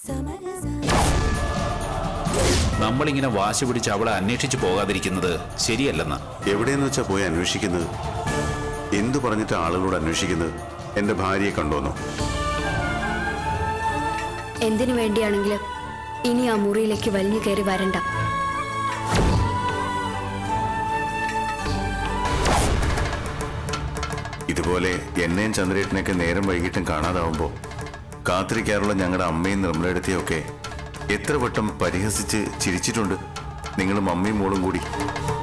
നമ്മളിങ്ങനെ വാശി പിടിച്ച് അവളെ അന്വേഷിച്ചു പോകാതിരിക്കുന്നത് ശരിയല്ലെന്ന് എവിടെയെന്ന് വെച്ചാ പോയി അന്വേഷിക്കുന്നത് എന്തു പറഞ്ഞിട്ട് ആളുകളോട് അന്വേഷിക്കുന്നത് എന്റെ ഭാര്യയെ കണ്ടോന്നോ എന്തിനു വേണ്ടിയാണെങ്കിലും ഇനി ആ മുറിയിലേക്ക് വലിഞ്ഞു കയറി വരണ്ട ഇതുപോലെ എന്നെയും ചന്ദ്രേട്ടനെയൊക്കെ നേരം വൈകിട്ടും കാണാതാവുമ്പോ കാത്തിരിക്കാറുള്ള ഞങ്ങളുടെ അമ്മയും നിർമ്മലയെടുത്തിയൊക്കെ എത്ര വട്ടം പരിഹസിച്ച് ചിരിച്ചിട്ടുണ്ട് നിങ്ങളും അമ്മയും മോളും കൂടി